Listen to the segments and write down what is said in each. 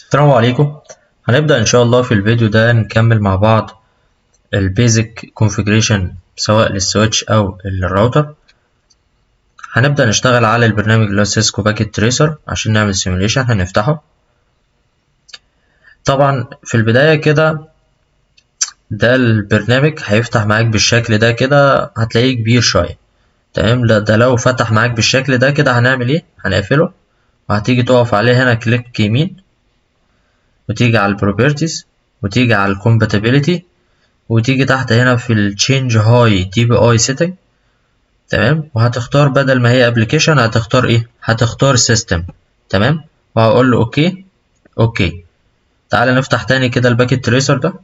السلام عليكم هنبدأ إن شاء الله في الفيديو ده نكمل مع بعض البيزك كونفيجريشن سواء للسويتش أو للراوتر هنبدأ نشتغل على البرنامج اللي هو سيسكو باكيت تريسر عشان نعمل سيموليشن هنفتحه طبعا في البداية كده ده البرنامج هيفتح معاك بالشكل ده كده هتلاقيه كبير شوية تمام لا ده لو فتح معاك بالشكل ده كده هنعمل ايه هنقفله وهتيجي تقف عليه هنا كليك يمين وتيجي على البروبرتيز وتيجي على الكومباتيبيليتي وتيجي تحت هنا في التشينج هاي تي بي اي سيتنج تمام وهتختار بدل ما هي ابلكيشن هتختار ايه هتختار سيستم تمام وهقول له اوكي اوكي تعالى نفتح تاني كده الباكيت تريسر ده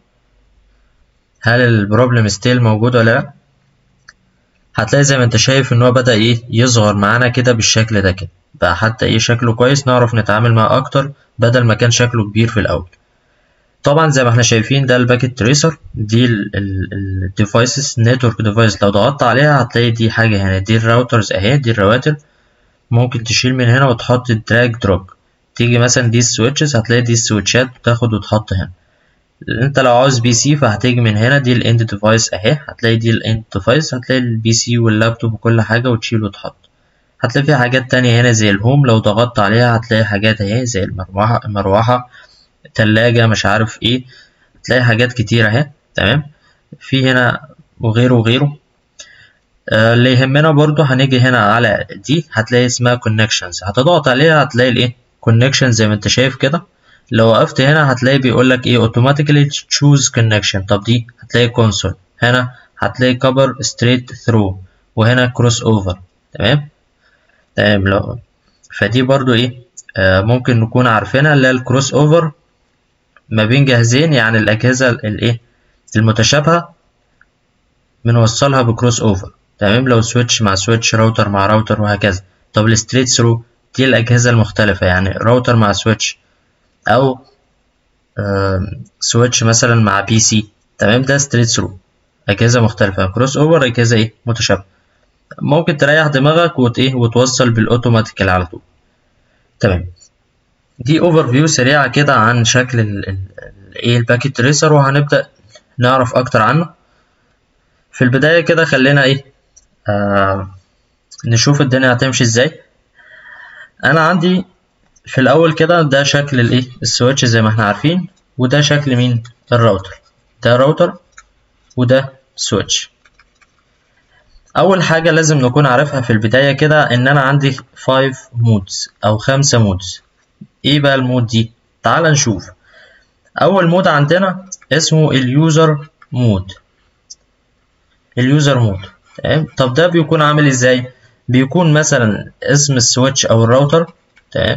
هل البروبلم ستيل موجود ولا لا هتلاقي زي ما انت شايف ان هو بدأ ايه يصغر معانا كده بالشكل ده كده بقى حتى ايه شكله كويس نعرف نتعامل معاه اكتر بدل ما كان شكله كبير في الاول طبعا زي ما احنا شايفين ده الباكيت تريسر دي الديفايسز نتورك ديفايس لو ضغطت عليها هتلاقي دي حاجه هنا دي الراوترز اهي دي الرواتر ممكن تشيل من هنا وتحط دراج دروب تيجي مثلا دي السويتشز هتلاقي دي السويتشات تاخد وتحط هنا انت لو عاوز بي سي فهتيجي من هنا دي الاند ديفايس اهي هتلاقي دي الاند ديفايس هتلاقي البي سي واللابتوب وكل حاجه وتشيل وتحط هتلاقي في حاجات تانية هنا زي الهوم لو ضغطت عليها هتلاقي حاجات اهي زي المروحة المروحة تلاجة مش عارف ايه هتلاقي حاجات كتير اهي تمام في هنا وغيره وغيره آه اللي يهمنا برضو هنيجي هنا على دي هتلاقي اسمها connections هتضغط عليها هتلاقي الايه connections زي ما انت شايف كده لو وقفت هنا هتلاقي بيقولك ايه automatically choose connection طب دي هتلاقي console هنا هتلاقي cover straight through وهنا cross over تمام تمام لو فدي برضو ايه آه ممكن نكون عارفينها اللي هي الكروس اوفر ما بين جهازين يعني الاجهزه الايه المتشابهه بنوصلها بكروس اوفر تمام لو سويتش مع سويتش راوتر مع راوتر وهكذا طب الستريت ثرو دي الاجهزه المختلفه يعني راوتر مع سويتش او آه سويتش مثلا مع بي سي تمام ده ستريت ثرو اجهزه مختلفه كروس اوفر اجهزه ايه متشابهه ممكن تريح دماغك وت ايه وتوصل بالاوتوماتيكال على طول تمام دي اوفر فيو سريعه كده عن شكل ال ايه الباكيت تريسر وهنبدا نعرف اكتر عنه في البدايه كده خلينا ايه آه نشوف الدنيا هتمشي ازاي انا عندي في الاول كده ده شكل الايه السويتش زي ما احنا عارفين وده شكل مين الراوتر ده راوتر وده سويتش اول حاجه لازم نكون عارفها في البدايه كده ان انا عندي 5 مودز او خمسة مودز ايه بقى المود دي تعال نشوف اول مود عندنا اسمه اليوزر مود اليوزر مود تمام طب ده بيكون عامل ازاي بيكون مثلا اسم السويتش او الراوتر تمام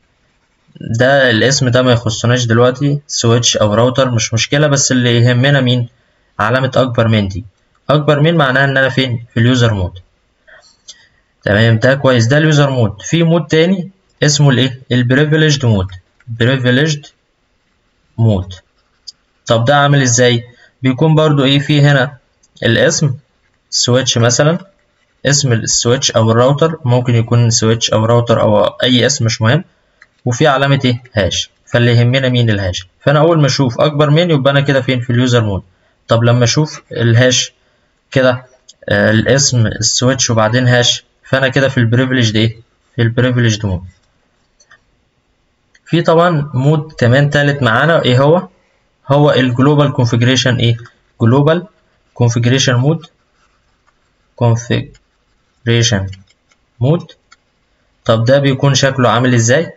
ده الاسم ده ما يخصناش دلوقتي سويتش او راوتر مش مشكله بس اللي يهمنا مين علامه اكبر من دي اكبر من معناها ان انا فين في اليوزر مود تمام ده كويس ده اليوزر مود في مود تاني اسمه الايه البريفيليجد مود بريفيليجد مود طب ده عامل ازاي بيكون برضو ايه في هنا الاسم سويتش مثلا اسم السويتش او الراوتر ممكن يكون سويتش او راوتر او اي اسم مش مهم وفي علامه ايه هاش فاللي يهمنا مين الهاش فانا اول ما اشوف اكبر من يبقى انا كده فين في اليوزر مود طب لما اشوف الهاش كده آه الاسم السويتش وبعدين هاش فانا كده في البريفليج ايه في البريفليج مود في طبعا مود كمان تالت معانا ايه هو هو الجلوبال كونفيجريشن ايه جلوبال كونفيجريشن مود كونفيجريشن مود طب ده بيكون شكله عامل ازاي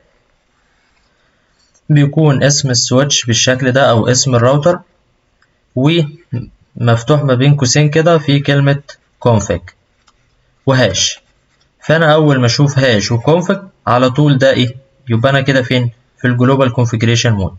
بيكون اسم السويتش بالشكل ده او اسم الراوتر ومفتوح ما بين قوسين كده في كلمة config وهاش فأنا أول ما أشوف هاش وconfig على طول ده إيه يبقى أنا كده فين في الجلوبال configuration مود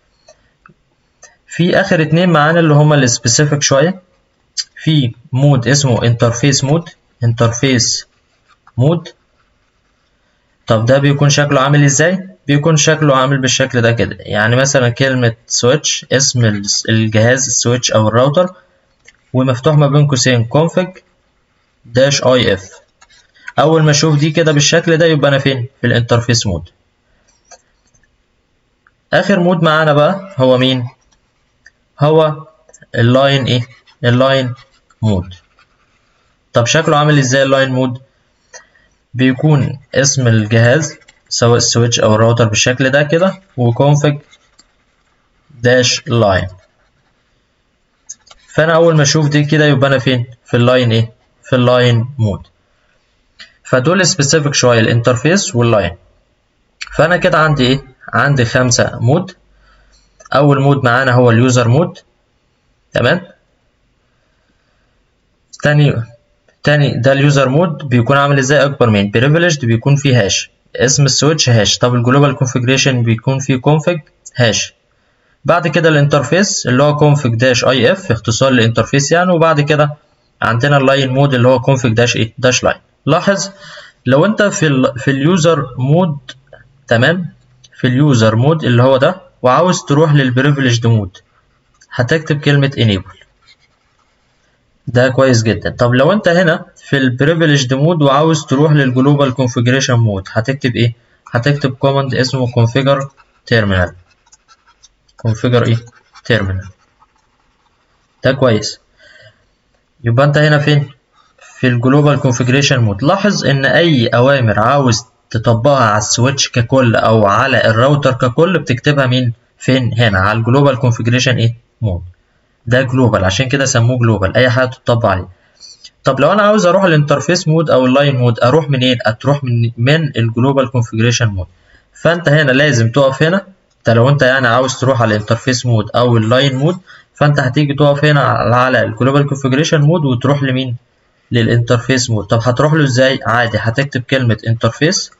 في آخر اتنين معانا اللي هما السبيسيفيك شوية في مود اسمه انترفيس مود انترفيس مود طب ده بيكون شكله عامل ازاي بيكون شكله عامل بالشكل ده كده يعني مثلا كلمة سويتش اسم الجهاز السويتش أو الراوتر ومفتوح ما بين قوسين config dash if أول ما أشوف دي كده بالشكل ده يبقى أنا فين في الانترفيس مود اخر مود معانا بقى هو مين هو اللاين ايه اللاين مود طب شكله عامل ازاي اللاين مود بيكون اسم الجهاز سواء السويتش او الراوتر بالشكل ده كده وconfig داش لاين فانا اول ما اشوف دي كده يبقى انا فين في اللاين ايه في اللاين مود فدول سبيسيفيك شويه الانترفيس واللاين فانا كده عندي ايه عندي خمسة مود اول مود معانا هو اليوزر مود تمام تاني تاني ده اليوزر مود بيكون عامل ازاي اكبر من بريفليجد بيكون فيه هاش اسم السويتش هاش طب الجلوبال كونفيجريشن بيكون فيه config هاش بعد كده الانترفيس اللي هو config داش اي اف اختصار للانترفيس يعني وبعد كده عندنا اللاين مود اللي هو config داش ايه داش لاين لاحظ لو انت في ال في اليوزر مود تمام في اليوزر مود اللي هو ده وعاوز تروح للبريفليجد مود هتكتب كلمة enable ده كويس جدا طب لو انت هنا في البريفليجد مود وعاوز تروح للجلوبال كونفيجريشن مود هتكتب ايه هتكتب كوماند اسمه configure terminal configure ايه terminal ده كويس يبقى انت هنا فين في الجلوبال كونفيجريشن مود لاحظ ان اي اوامر عاوز تطبقها على السويتش ككل او على الراوتر ككل بتكتبها مين فين هنا على الجلوبال كونفيجريشن ايه مود ده جلوبال عشان كده سموه جلوبال اي حاجه تطبق عليه طب لو انا عاوز اروح الانترفيس مود او اللاين مود اروح منين هتروح من من الجلوبال كونفيجريشن مود فانت هنا لازم تقف هنا انت لو انت يعني عاوز تروح على الانترفيس مود او اللاين مود فانت هتيجي تقف هنا على الجلوبال كونفيجريشن مود وتروح لمين للانترفيس مود طب هتروح له ازاي عادي هتكتب كلمه انترفيس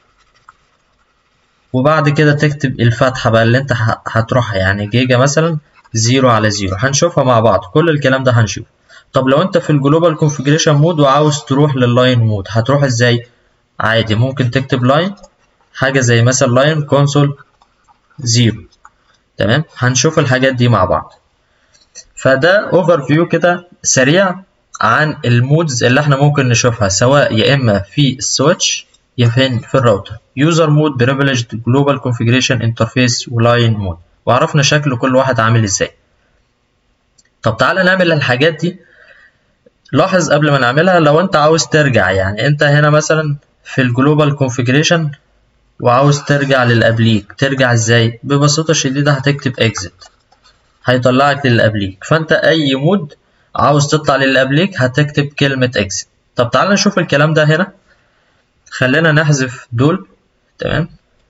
وبعد كده تكتب الفتحه بقى اللي انت هتروحها يعني جيجا مثلا زيرو على زيرو هنشوفها مع بعض كل الكلام ده هنشوفه طب لو انت في الجلوبال كونفيجريشن مود وعاوز تروح لللاين مود هتروح ازاي عادي ممكن تكتب لاين حاجه زي مثلا لاين كونسول زيرو تمام هنشوف الحاجات دي مع بعض فده اوفر فيو كده سريع عن المودز اللي احنا ممكن نشوفها سواء يا اما في السويتش يا فين في الراوتر يوزر مود بريفليجد جلوبال كونفيجريشن انترفيس ولاين مود وعرفنا شكل كل واحد عامل ازاي طب تعالى نعمل الحاجات دي لاحظ قبل ما نعملها لو انت عاوز ترجع يعني انت هنا مثلا في الجلوبال كونفيجريشن وعاوز ترجع للقبليك ترجع ازاي ببساطة شديدة هتكتب exit هيطلعك للقبليك فانت اي مود عاوز تطلع للقبليك هتكتب كلمة exit طب تعالى نشوف الكلام ده هنا خلينا نحذف دول تمام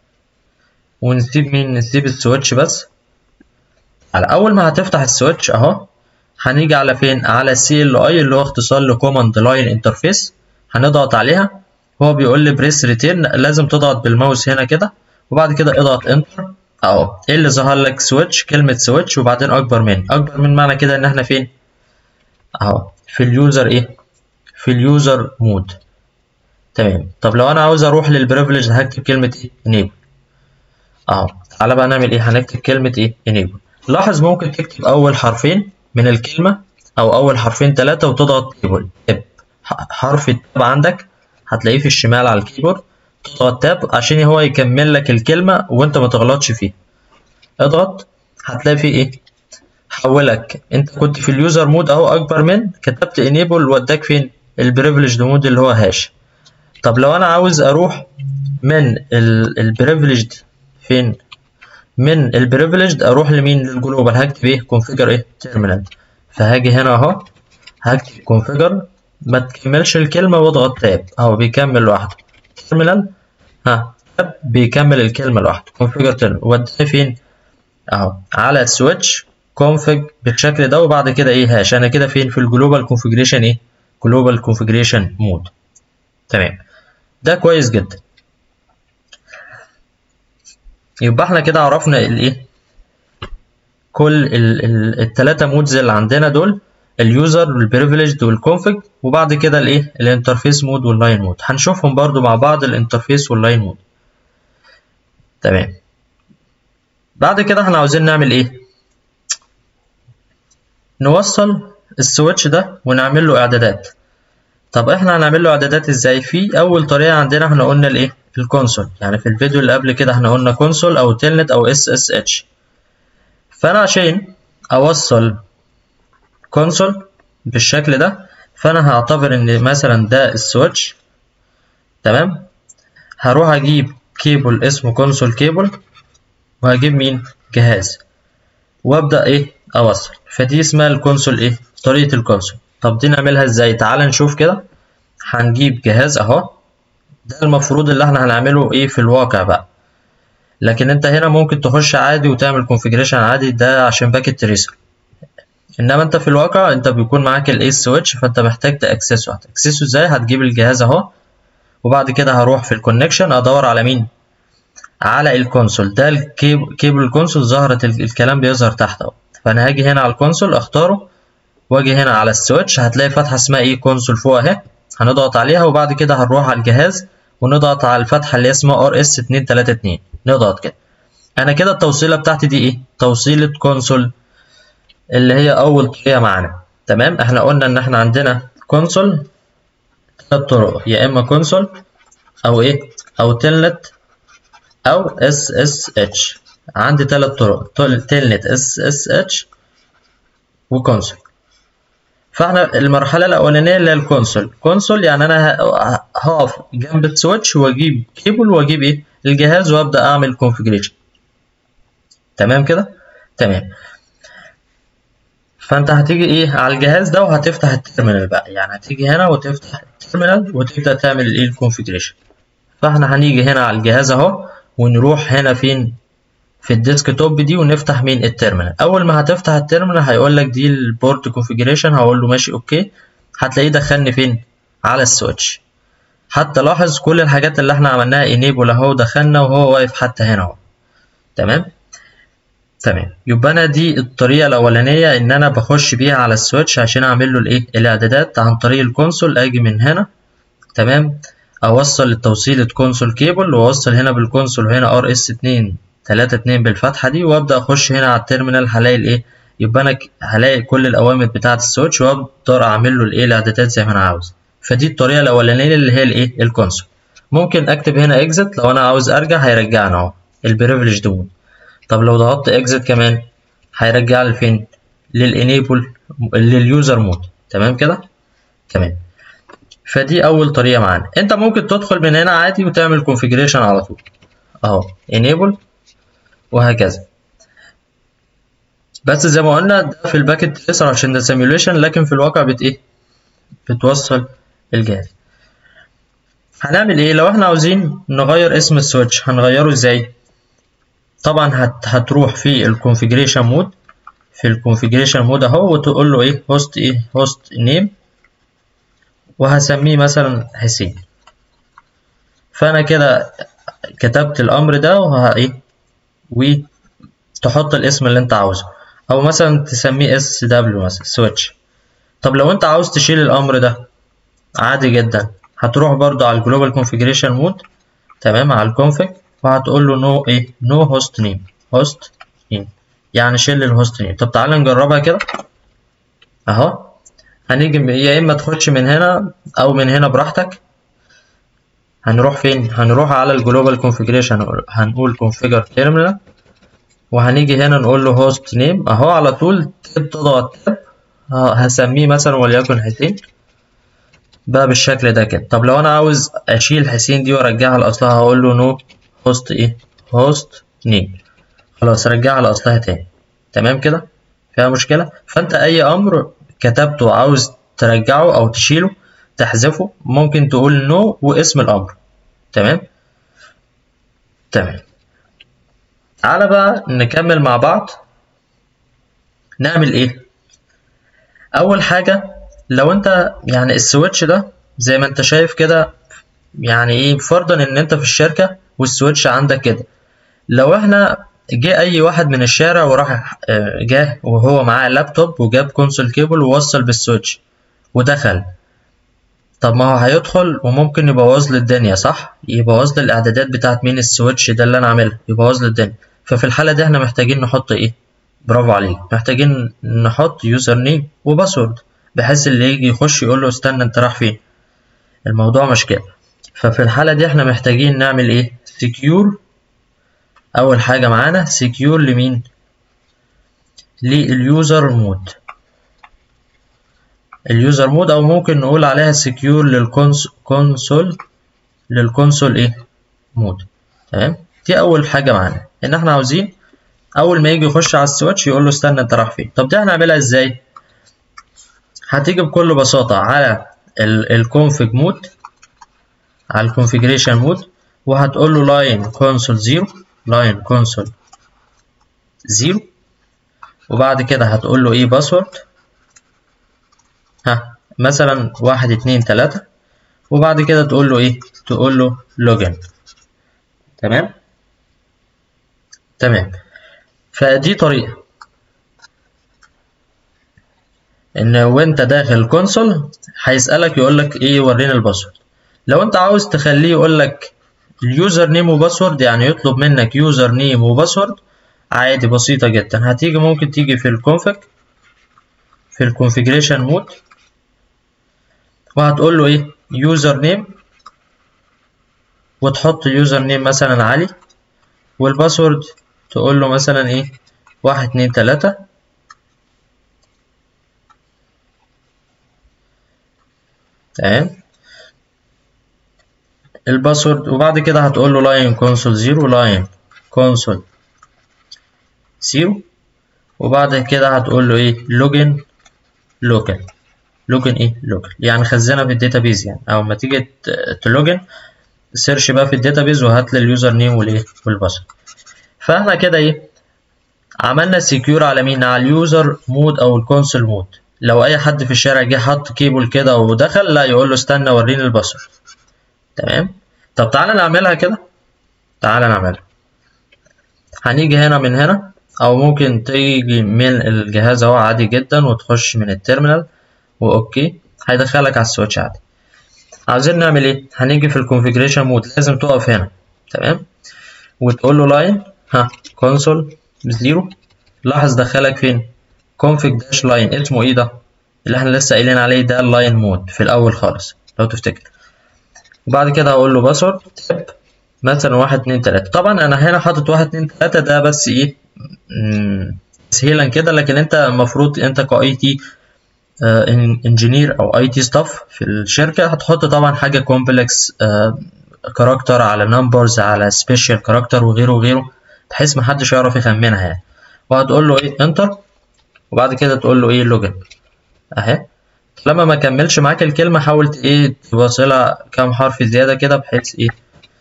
ونسيب مين نسيب السويتش بس على اول ما هتفتح السويتش اهو هنيجي على فين على سي ال اي اللي هو اختصار لكوماند لاين انترفيس هنضغط عليها هو بيقول لي بريس ريتيرن لازم تضغط بالماوس هنا كده وبعد كده اضغط انتر اهو ايه اللي ظهر لك سويتش كلمه سويتش وبعدين اكبر من اكبر من معنى كده ان احنا فين اهو في اليوزر ايه في اليوزر مود تمام طب لو انا عاوز اروح للبريفليج هكتب كلمه ايه enable اهو تعالى بقى نعمل ايه هنكتب كلمه ايه enable لاحظ ممكن تكتب اول حرفين من الكلمه او اول حرفين ثلاثه وتضغط تيبل تاب حرف التاب عندك هتلاقيه في الشمال على الكيبورد تضغط تاب عشان هو يكمل لك الكلمه وانت ما تغلطش فيه اضغط هتلاقي فيه ايه حولك انت كنت في اليوزر مود اهو اكبر من كتبت انيبل وداك فين البريفليجد مود اللي هو هاش طب لو انا عاوز اروح من البريفليجد فين من البريفليجد اروح لمين للجلوبال هكتب ايه كونفيجر ايه تيرمينال فهاجي هنا اهو هكتب كونفيجر ما تكملش الكلمه واضغط تاب اهو بيكمل لوحده تيرمينال ها تاب بيكمل الكلمه لوحده كونفيجر تيرمينال وداني فين اهو على السويتش كونفيج بالشكل ده وبعد كده ايه هاش انا كده فين في الجلوبال كونفيجريشن ايه جلوبال كونفيجريشن مود تمام ده كويس جدا يبقى احنا كده عرفنا الايه كل الثلاثه مودز اللي عندنا دول اليوزر والبريفليجد والكونفج وبعد كده الايه الانترفيس مود واللاين مود هنشوفهم برضو مع بعض الانترفيس واللاين مود تمام بعد كده احنا عاوزين نعمل ايه نوصل السويتش ده ونعمل له اعدادات طب احنا هنعمل له اعدادات ازاي في اول طريقه عندنا احنا قلنا الايه الكونسول يعني في الفيديو اللي قبل كده احنا قلنا كونسول او تلنت او اس اس اتش فانا عشان اوصل كونسول بالشكل ده فانا هعتبر ان مثلا ده السويتش تمام هروح اجيب كيبل اسمه كونسول كيبل وهجيب مين جهاز وابدا ايه اوصل فدي اسمها الكونسول ايه طريقه الكونسول طب دي نعملها ازاي تعال نشوف كده هنجيب جهاز اهو ده المفروض اللي احنا هنعمله ايه في الواقع بقى لكن انت هنا ممكن تخش عادي وتعمل كونفيجريشن عادي ده عشان باكيت تريسر انما انت في الواقع انت بيكون معاك الاي سويتش فانت محتاج تاكسسه هتاكسسه ازاي هتجيب الجهاز اهو وبعد كده هروح في الكونكشن ادور على مين على الكونسول ده الكيبل الكونسول ظهرت الكلام بيظهر تحت اهو فانا هاجي هنا على الكونسول اختاره واجي هنا على السويتش هتلاقي فتحه اسمها ايه كونسول فوق اهي هنضغط عليها وبعد كده هنروح على الجهاز ونضغط على الفتحه اللي اسمها ار اس 232 نضغط كده انا كده التوصيله بتاعتي دي ايه توصيله كونسول اللي هي اول طريقه معانا تمام احنا قلنا ان احنا عندنا كونسول ثلاث طرق يا اما كونسول او ايه او تلنت او اس اس اتش عندي ثلاث طرق تلنت اس اس اتش وكونسول فاحنا المرحله الاولانيه اللي هي الكونسول كونسول يعني انا هقف جنب السويتش واجيب كيبل واجيب ايه الجهاز وابدا اعمل كونفيجريشن تمام كده تمام فانت هتيجي ايه على الجهاز ده وهتفتح التيرمينال بقى يعني هتيجي هنا وتفتح التيرمينال وتبدا تعمل ايه الكونفيجريشن فاحنا هنيجي هنا على الجهاز اهو ونروح هنا فين في الديسك توب دي ونفتح مين التيرمينال اول ما هتفتح التيرمينال هيقول لك دي البورت كونفيجريشن هقول له ماشي اوكي هتلاقيه دخلني فين على السويتش حتى لاحظ كل الحاجات اللي احنا عملناها انيبل اهو دخلنا وهو واقف حتى هنا اهو تمام تمام يبقى انا دي الطريقه الاولانيه ان انا بخش بيها على السويتش عشان اعمل له الايه الاعدادات عن طريق الكونسول اجي من هنا تمام اوصل لتوصيله كونسول كيبل واوصل هنا بالكونسول هنا ار اس 2 3 2 بالفتحه دي وابدا اخش هنا على التيرمينال هلاقي الايه يبقى انا هلاقي كل الاوامر بتاعه السويتش واقدر اعمل له الايه الاعدادات زي ما انا عاوز فدي الطريقه الاولانيه اللي هي الايه الكونسول ممكن اكتب هنا اكزit لو انا عاوز ارجع هيرجعنا اهو البريفليج دون طب لو ضغطت اكزit كمان هيرجع لي فين للانيبل لليوزر مود تمام كده تمام فدي اول طريقه معانا انت ممكن تدخل من هنا عادي وتعمل كونفيجريشن على طول اهو enable وهكذا بس زي ما قلنا ده في الباكت تريسر عشان ده سيميوليشن لكن في الواقع بت ايه بتوصل الجهاز هنعمل ايه لو احنا عاوزين نغير اسم السويتش هنغيره ازاي طبعا هت هتروح في الكونفيجريشن مود في الكونفيجريشن مود اهو وتقول له ايه هوست ايه هوست نيم وهسميه مثلا حسين فانا كده كتبت الامر ده وه ايه وتحط الاسم اللي انت عاوزه او مثلا تسميه اس دبليو مثلا سويتش طب لو انت عاوز تشيل الامر ده عادي جدا هتروح برضو على الجلوبال كونفيجريشن مود تمام على الكونفيج وهتقول له نو ايه نو هوست نيم هوست نيم يعني شيل الهوست نيم طب تعالى نجربها كده اهو هنيجي يا اما تخش من هنا او من هنا براحتك هنروح فين هنروح على الجلوبال كونفيجريشن هنقول configure terminal وهنيجي هنا نقول له هوست نيم اهو على طول تب تضغط تاب هسميه مثلا وليكن حسين بقى بالشكل ده كده طب لو انا عاوز اشيل حسين دي وارجعها لاصلها هقول له نو هوست ايه هوست نيم خلاص رجعها لاصلها تاني تمام كده فيها مشكله فانت اي امر كتبته عاوز ترجعه او تشيله تحذفه ممكن تقول نو واسم الامر تمام تمام تعالى بقى نكمل مع بعض نعمل ايه اول حاجه لو انت يعني السويتش ده زي ما انت شايف كده يعني ايه فرضا ان انت في الشركه والسويتش عندك كده لو احنا جه اي واحد من الشارع وراح جه وهو معاه لابتوب وجاب كونسول كيبل ووصل بالسويتش ودخل طب ما هو هيدخل وممكن يبوظ لي الدنيا صح يبوظ لي الاعدادات بتاعت مين السويتش ده اللي انا عاملها يبوظ لي الدنيا ففي الحاله دي احنا محتاجين نحط ايه برافو عليك محتاجين نحط يوزر نيم وباسورد بحيث اللي يجي يخش يقول له استنى انت رايح فين الموضوع مش كده ففي الحاله دي احنا محتاجين نعمل ايه سكيور اول حاجه معانا سكيور لمين لليوزر مود اليوزر مود او ممكن نقول عليها سكيور للكونسول للكونسول ايه مود تمام دي اول حاجه معانا ان احنا عاوزين اول ما يجي يخش على السويتش يقول له استنى انت رايح فين طب دي هنعملها ازاي هتيجي بكل بساطه على الكونفيج مود على الكونفيجريشن مود وهتقول له لاين كونسول زيرو لاين كونسول زيرو وبعد كده هتقول له ايه باسورد ها مثلا واحد اتنين تلاتة وبعد كده تقول له ايه تقول له لوجن تمام تمام فدي طريقة ان وانت داخل الكونسول هيسألك يقولك ايه وريني الباسورد لو انت عاوز تخليه يقولك اليوزر نيم وباسورد يعني يطلب منك يوزر نيم وباسورد عادي بسيطة جدا هتيجي ممكن تيجي في الكونفج في الكونفيجريشن مود وهتقول له ايه يوزر نيم وتحط يوزر نيم مثلا علي والباسورد تقول له مثلا ايه واحد اتنين تلاتة تمام الباسورد وبعد كده هتقول له لاين كونسول زيرو لاين كونسول زيرو وبعد كده هتقول له ايه لوجن لوكال لوجن ايه لوكال يعني خزنها في الداتابيز يعني او ما تيجي تلوجن سيرش بقى في الداتابيز وهات لي اليوزر نيم والايه والباسورد فاحنا كده ايه عملنا سكيور على مين على اليوزر مود او الكونسول مود لو اي حد في الشارع جه حط كيبل كده ودخل لا يقول له استنى وريني الباسورد تمام طب تعالى نعملها كده تعالى نعملها هنيجي هنا من هنا او ممكن تيجي من الجهاز اهو عادي جدا وتخش من التيرمينال واوكي هيدخلك على السويتش عادي عاوزين نعمل ايه هنيجي في الكونفيجريشن مود لازم تقف هنا تمام وتقول له لاين ها كونسول زيرو لاحظ دخلك فين config dash line اسمه ايه ده اللي احنا لسه قايلين عليه ده اللاين مود في الاول خالص لو تفتكر وبعد كده هقول له باسورد تاب مثلا واحد اتنين تلاتة طبعا انا هنا حاطط واحد اتنين تلاتة ده بس ايه تسهيلا كده لكن انت المفروض انت كاي تي انجينير او اي تي ستاف في الشركة هتحط طبعا حاجة كومبلكس كاركتر على نمبرز على سبيشال كاركتر وغيره وغيره بحيث محدش يعرف يخمنها يعني وهتقول له ايه انتر وبعد كده تقول له ايه لوجن اهي لما ما كملش معاك الكلمة حاول ايه تواصلها كام حرف زيادة كده بحيث ايه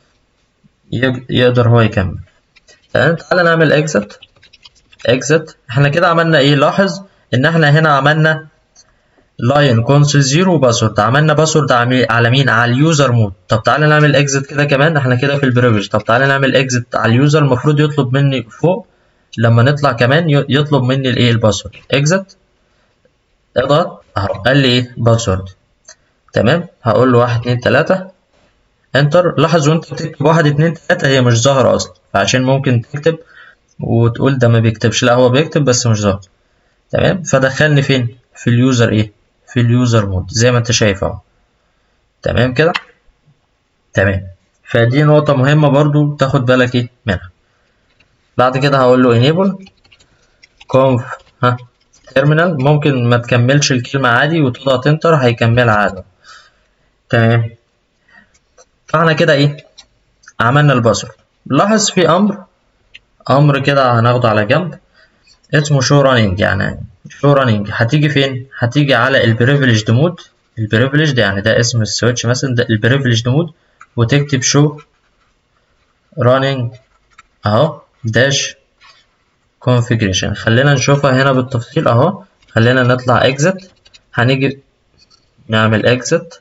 يقدر هو يكمل تمام تعالى نعمل اكزت اكزت احنا كده عملنا ايه لاحظ ان احنا هنا عملنا لاين كونسول زيرو باسورد عملنا باسورد على مين على اليوزر مود طب تعالى نعمل اكزت كده كمان احنا كده في البريفج طب تعالى نعمل اكزت على اليوزر المفروض يطلب مني فوق لما نطلع كمان يطلب مني الايه الباسورد اكزت اضغط اهو قال لي ايه باسورد تمام هقول له واحد اتنين تلاتة انتر لاحظ وانت بتكتب واحد اتنين تلاتة هي مش ظاهرة اصلا فعشان ممكن تكتب وتقول ده ما بيكتبش لا هو بيكتب بس مش ظاهر تمام فدخلني فين في اليوزر ايه في اليوزر مود زي ما انت شايف اهو تمام كده تمام فدي نقطة مهمة برضو تاخد بالك ايه منها بعد كده هقول له enable conf ها terminal ممكن ما تكملش الكلمة عادي وتضغط انتر هيكملها عادي تمام فاحنا كده ايه عملنا الباسورد لاحظ في امر امر كده هناخده على جنب اسمه show running يعني show running هتيجي فين هتيجي على البريفليجد مود البريفليجد يعني ده اسم السويتش مثلا ده البريفليجد مود وتكتب show running اهو داش configuration خلينا نشوفها هنا بالتفصيل اهو خلينا نطلع exit هنيجي نعمل exit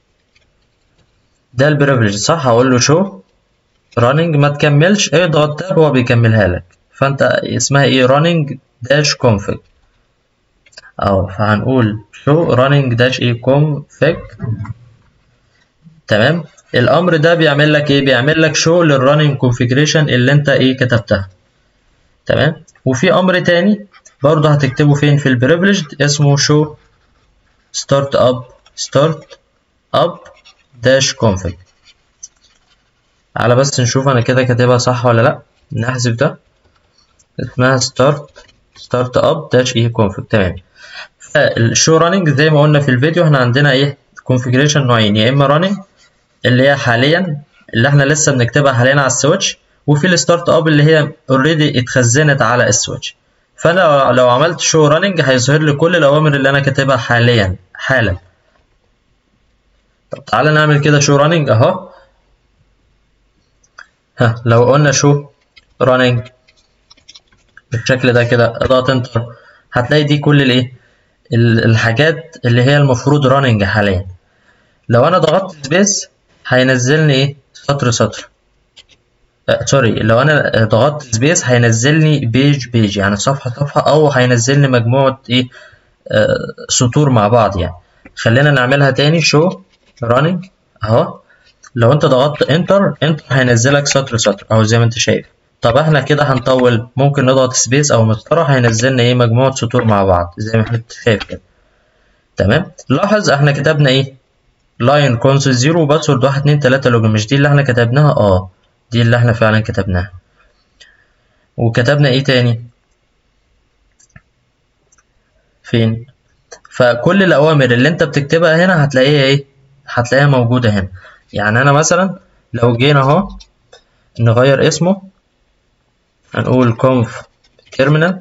ده البريفليج صح هقول له شو running ما تكملش اضغط تاب هو بيكملها لك فانت اسمها ايه running dash config اهو فهنقول شو running dash ايه config تمام الامر ده بيعمل لك ايه بيعمل لك شو للرننج كونفيجريشن اللي انت ايه كتبتها تمام وفي امر تاني برضه هتكتبه فين في البريفليجد اسمه شو ستارت اب ستارت اب داش config على بس نشوف انا كده كاتبها صح ولا لا نحذف ده اسمها ستارت ستارت اب داش ايه كونفج تمام فالشو راننج زي ما قلنا في الفيديو احنا عندنا ايه كونفيجريشن نوعين يا اما راننج اللي هي حاليا اللي احنا لسه بنكتبها حاليا على السويتش وفي الستارت اب اللي هي اوريدي اتخزنت على السويتش فانا لو عملت شو راننج هيظهر لي كل الاوامر اللي انا كاتبها حاليا حالا طب تعالى نعمل كده شو راننج اهو ها لو قلنا شو راننج بالشكل ده كده اضغط انتر هتلاقي دي كل الايه الحاجات اللي هي المفروض راننج حاليا لو انا ضغطت سبيس هينزلني ايه سطر سطر آه سوري لو انا ضغطت سبيس هينزلني بيج بيج يعني صفحه صفحه او هينزلني مجموعه ايه آه سطور مع بعض يعني خلينا نعملها تاني شو راننج اهو لو انت ضغطت انتر انتر هينزلك سطر سطر اهو زي ما انت شايف طب احنا كده هنطول ممكن نضغط سبيس او مسطره هينزلنا ايه مجموعه سطور مع بعض زي ما احنا شايف كده تمام لاحظ احنا كتبنا ايه لاين كونسول زيرو باسورد واحد اتنين تلاتة لوجن مش دي اللي احنا كتبناها اه دي اللي احنا فعلا كتبناها وكتبنا ايه تاني فين فكل الاوامر اللي انت بتكتبها هنا هتلاقيها ايه هتلاقيها موجوده هنا يعني انا مثلا لو جينا اهو نغير اسمه هنقول conf terminal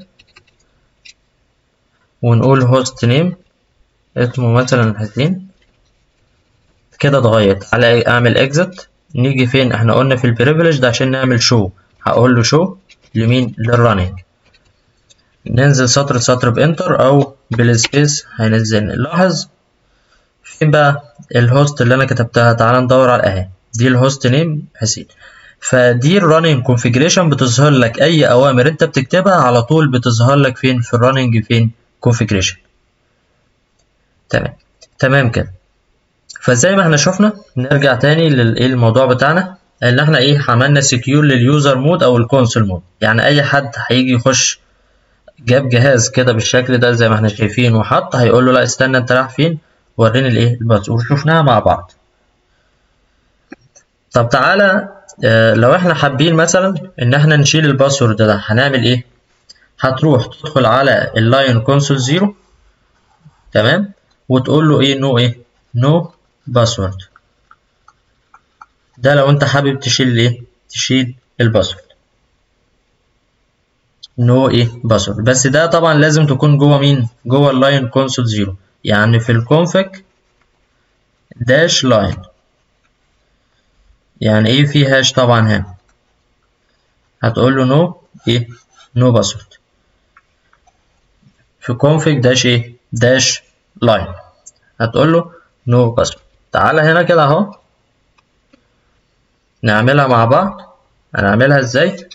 ونقول host name اسمه مثلا حسين كده اتغير تعالى اعمل exit نيجي فين احنا قلنا في البريفليج ده عشان نعمل show هقول له show لمين للرننج ننزل سطر سطر بانتر او بالسبيس هينزلني لاحظ فين بقى الهوست اللي انا كتبتها تعال ندور على اهي دي الهوست نيم حسين فدي الرننج كونفيجريشن بتظهر لك اي اوامر انت بتكتبها على طول بتظهر لك فين في الرننج فين كونفيجريشن تمام تمام كده فزي ما احنا شفنا نرجع تاني للموضوع بتاعنا اللي احنا ايه عملنا سكيور لليوزر مود او الكونسول مود يعني اي حد هيجي يخش جاب جهاز كده بالشكل ده زي ما احنا شايفين وحط هيقول له لا استنى انت رايح فين وريني الايه الباسورد وشفناها مع بعض طب تعالى اه لو احنا حابين مثلا ان احنا نشيل الباسورد ده هنعمل ايه هتروح تدخل على اللاين كونسول زيرو تمام وتقول له ايه نو ايه نو باسورد ده لو انت حابب تشيل ايه تشيل الباسورد نو ايه باسورد بس ده طبعا لازم تكون جوه مين جوه اللاين كونسول زيرو يعني في الكونفج داش لاين يعني ايه في هاش طبعا هنا هتقول له نو ايه نو باسورد في config داش ايه داش لاين هتقول له نو باسورد تعالى هنا كده اهو نعملها مع بعض هنعملها ازاي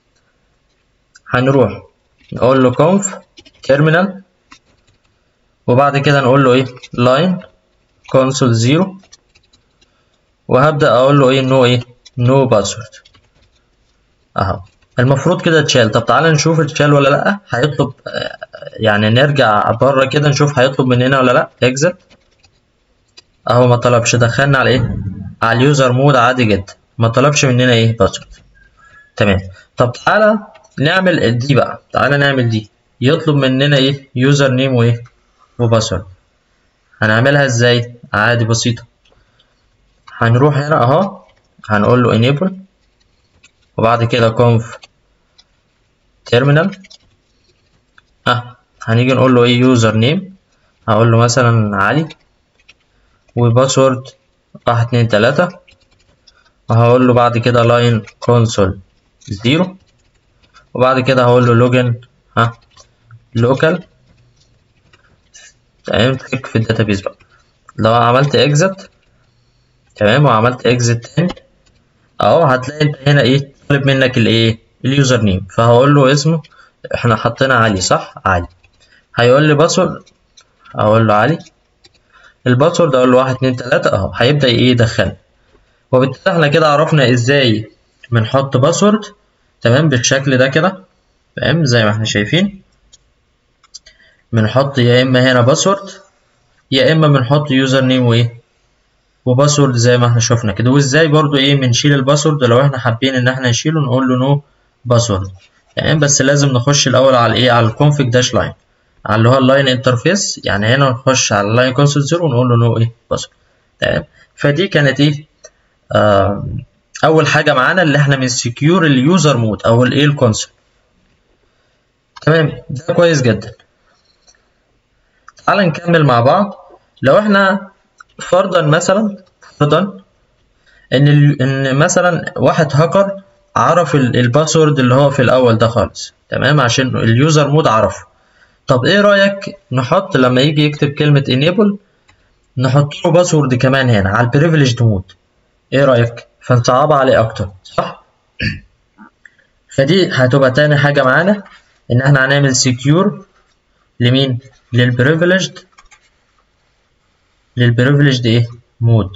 هنروح نقول له conf terminal وبعد كده نقول له ايه line console زيرو وهبدأ اقول له ايه نو ايه نو باسورد اهو المفروض كده اتشال طب تعالى نشوف اتشال ولا لا هيطلب يعني نرجع بره كده نشوف هيطلب مننا ولا لا exit اهو ما طلبش دخلنا على ايه على اليوزر مود عادي جدا ما طلبش مننا ايه باسورد تمام طب تعالى نعمل دي بقى تعالى نعمل دي يطلب مننا ايه يوزر نيم وايه وباسورد هنعملها ازاي عادي بسيطة هنروح هنا اهو هنقول له enable وبعد كده conf terminal اه هنيجي نقول له ايه يوزر نيم هقول له مثلا علي وباسورد واحد اتنين تلاتة وهقول له بعد كده لاين كونسول زيرو وبعد كده هقول له لوجن ها لوكال تمام كليك في الداتابيز بقى لو عملت اكزت تمام وعملت اكزت تاني اهو هتلاقي انت هنا ايه طالب منك الايه اليوزر نيم فهقول له اسمه احنا حطينا علي صح علي هيقول لي باسورد اقول له علي الباسورد اقول له واحد اتنين تلاتة اهو هيبدأ ايه يدخل وبالتالي احنا كده عرفنا ازاي بنحط باسورد تمام بالشكل ده كده تمام زي ما احنا شايفين بنحط يا اما هنا باسورد يا اما بنحط يوزر نيم وايه وباسورد زي ما احنا شفنا كده وازاي برضو ايه بنشيل الباسورد لو احنا حابين ان احنا نشيله نقول له نو باسورد تمام بس لازم نخش الاول على ايه على الكونفيج داش لاين على اللي هو اللاين انترفيس يعني هنا نخش على اللاين كونسول زيرو ونقول له نو ايه باسورد تمام فدي كانت ايه آه اول حاجه معانا اللي احنا بنسكيور اليوزر مود او الايه الكونسول تمام ده كويس جدا تعال نكمل مع بعض لو احنا فرضا مثلا فرضا ان ال... ان مثلا واحد هاكر عرف الباسورد اللي هو في الاول ده خالص تمام عشان اليوزر مود عرفه طب ايه رايك نحط لما يجي يكتب كلمه enable نحط له باسورد كمان هنا على البريفليجد مود ايه رايك فنصعبها عليه اكتر صح فدي هتبقى تاني حاجه معانا ان احنا هنعمل secure لمين للبريفليجد للبريفليجد ايه مود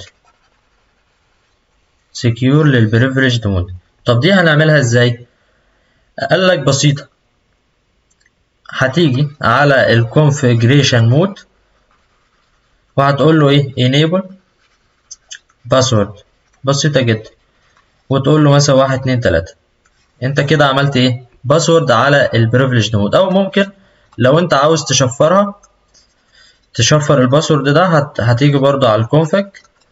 secure للبريفليجد مود طب دي هنعملها ازاي قال لك بسيطه هتيجي على الكونفيجريشن مود وهتقول له ايه enable باسورد بسيطه جدا وتقول له مثلا واحد اتنين تلاته انت كده عملت ايه باسورد على البريفليجد مود او ممكن لو انت عاوز تشفرها تشفر الباسورد ده هت... هتيجي برضو على الكونفج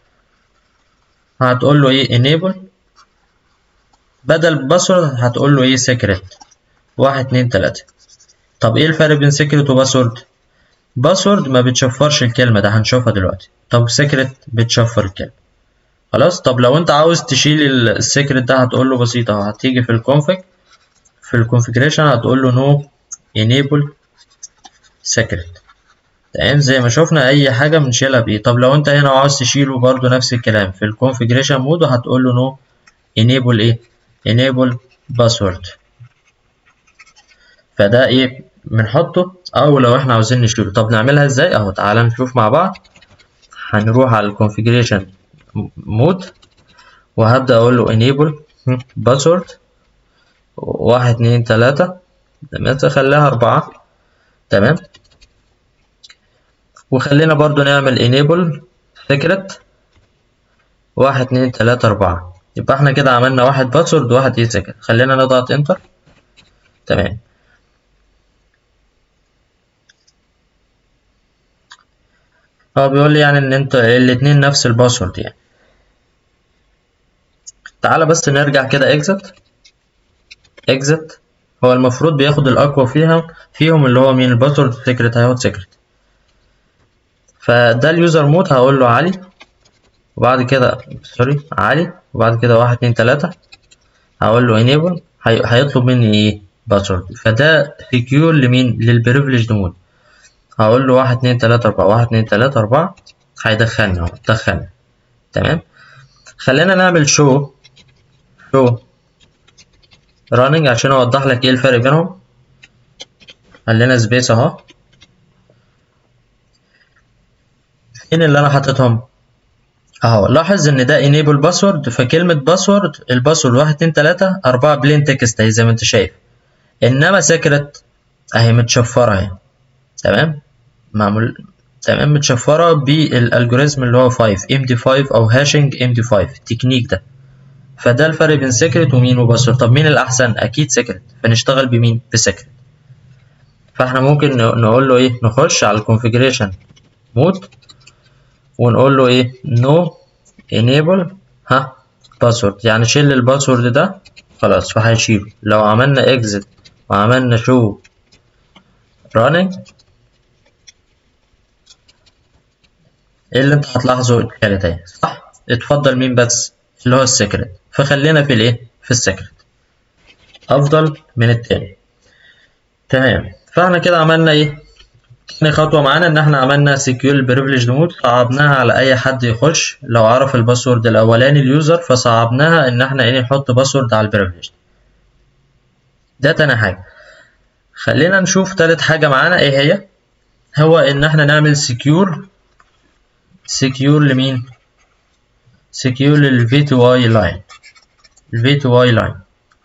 هتقول له ايه enable بدل باسورد هتقول له ايه secret واحد اتنين تلاتة طب ايه الفرق بين secret وباسورد باسورد ما بتشفرش الكلمة ده هنشوفها دلوقتي طب secret بتشفر الكلمة خلاص طب لو انت عاوز تشيل السيكريت ده هتقول له بسيطة هتيجي في الكونفج في الكونفيجريشن هتقول له no enable secret تمام زي ما شفنا اي حاجه بنشيلها بايه طب لو انت هنا عاوز تشيله برضو نفس الكلام في الكونفيجريشن مود هتقول له نو enable ايه enable password فده ايه بنحطه او لو احنا عاوزين نشيله طب نعملها ازاي اهو تعالى نشوف مع بعض هنروح على الكونفيجريشن مود وهبدا اقول له enable password واحد اتنين تلاتة تمام خليها أربعة تمام وخلينا برضو نعمل enable secret واحد اتنين تلاتة أربعة يبقى احنا كده عملنا واحد باسورد وواحد ايه secret خلينا نضغط انتر تمام هو بيقول لي يعني ان انت الاتنين نفس الباسورد يعني تعالى بس نرجع كده exit exit هو المفروض بياخد الاقوى فيها فيهم اللي هو مين الباسورد سيكريت هياخد سيكريت فده اليوزر مود هقول له علي وبعد كده سوري علي وبعد كده واحد اتنين تلاتة هقول له enable هي... هيطلب مني ايه باسورد فده سكيور لمين للبريفليجد مود هقول له واحد اتنين تلاتة أربعة واحد اتنين تلاتة أربعة هيدخلني اهو دخلني تمام خلينا نعمل شو شو راننج عشان اوضح لك ايه الفرق بينهم خلينا سبيس اهو فين اللي انا حاططهم اهو لاحظ ان ده enable باسورد فكلمة باسورد الباسورد واحد اتنين تلاتة أربعة بلين تكست اهي زي ما انت شايف انما سيكرت اهي متشفرة اهي تمام معمول تمام متشفرة بالالجوريزم اللي هو 5 MD5 او هاشنج MD5 التكنيك ده فده الفرق بين سيكريت ومين وباسورد طب مين الأحسن؟ أكيد سيكريت فنشتغل بمين؟ بسيكريت فاحنا ممكن نقول له ايه نخش على الكونفيجريشن مود ونقول له ايه نو enable ها باسورد يعني شيل الباسورد ده خلاص فهيشيله لو عملنا exit وعملنا show running ايه اللي انت هتلاحظه اتكلت اهي صح اتفضل مين بس اللي هو السيكريت فخلينا في الايه في السيكريت افضل من التاني تمام فاحنا كده عملنا ايه تاني خطوه معانا ان احنا عملنا سكيور بريفليج مود صعبناها على اي حد يخش لو عرف الباسورد الاولاني اليوزر فصعبناها ان احنا ايه نحط باسورد على البريفليج ده تاني حاجه خلينا نشوف تالت حاجه معانا ايه هي هو ان احنا نعمل سكيور سكيور لمين سكيور لل V2Y لاين ال V2Y لاين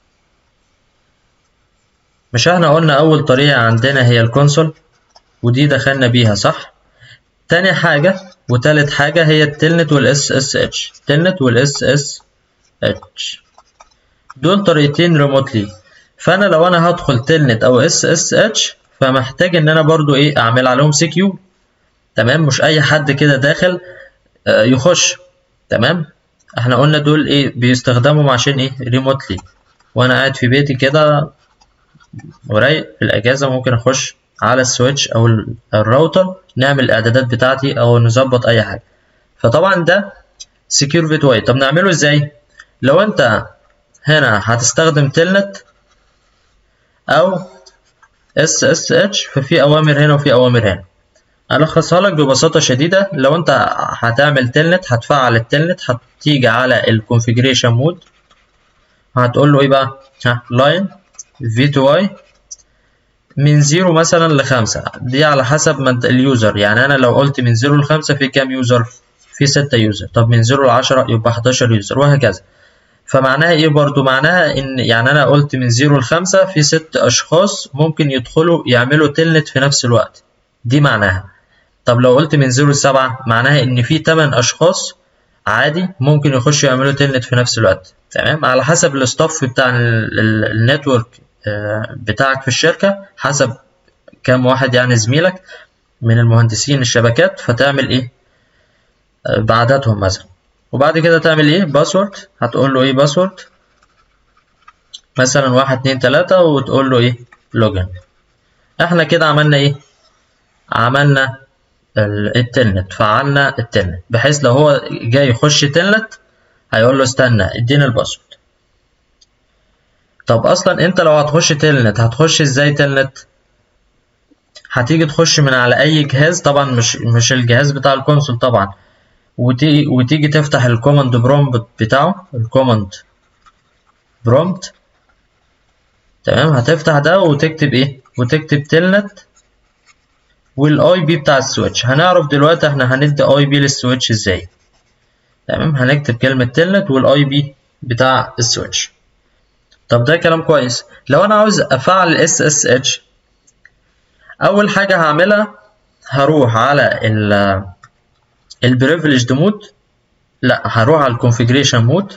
مش احنا قلنا اول طريقة عندنا هي الكونسول ودي دخلنا بيها صح تاني حاجة وتالت حاجة هي التلنت وال SSH التلنت وال SSH دول طريقتين ريموتلي فانا لو انا هدخل تلنت او اس اس اتش فمحتاج ان انا برضو ايه اعمل عليهم سكيور تمام مش اي حد كده داخل آه، يخش تمام احنا قلنا دول ايه بيستخدموا عشان ايه ريموتلي وانا قاعد في بيتي كده ورايق في الاجازه ممكن اخش على السويتش او ال- الراوتر نعمل الاعدادات بتاعتي او نظبط اي حاجه فطبعا ده سكيور فيت واي طب نعمله ازاي لو انت هنا هتستخدم تلنت او اس اس اتش ففي اوامر هنا وفي اوامر هنا الخصها لك ببساطه شديده لو انت هتعمل تلنت هتفعل التلنت هتيجي على الكونفيجريشن مود هتقول له ايه بقى ها لاين في تو اي من زيرو مثلا لخمسة دي على حسب ما انت اليوزر يعني انا لو قلت من زيرو لخمسة في كام يوزر في ستة يوزر طب من زيرو لعشرة يبقى 11 يوزر وهكذا فمعناها ايه برضو معناها ان يعني انا قلت من زيرو لخمسة في ست اشخاص ممكن يدخلوا يعملوا تلنت في نفس الوقت دي معناها طب لو قلت من زيرو لسبعة معناها ان في تمن اشخاص عادي ممكن يخشوا يعملوا تلنت في نفس الوقت تمام على حسب الاستاف بتاع النتورك بتاعك في الشركة حسب كام واحد يعني زميلك من المهندسين الشبكات فتعمل ايه آه، بعددهم مثلا وبعد كده تعمل ايه باسورد هتقول له ايه باسورد مثلا واحد اتنين تلاتة وتقول له ايه لوجن احنا كده عملنا ايه عملنا ال- التلنت فعلنا التلنت بحيث لو هو جاي يخش تلنت هيقول له استنى اديني الباسورد طب اصلا انت لو هتخش تلنت هتخش ازاي تلنت هتيجي تخش من على اي جهاز طبعا مش مش الجهاز بتاع الكونسول طبعا وتيجي وتيجي تفتح الكوماند برومبت بتاعه الكوماند برومبت تمام هتفتح ده وتكتب ايه وتكتب تلنت والاي بي بتاع السويتش هنعرف دلوقتي احنا هندي اي بي للسويتش ازاي تمام هنكتب كلمة تلنت والاي بي بتاع السويتش طب ده كلام كويس لو انا عاوز افعل الاس اس اتش اول حاجة هعملها هروح على ال البريفليجد مود لا هروح على الكونفيجريشن مود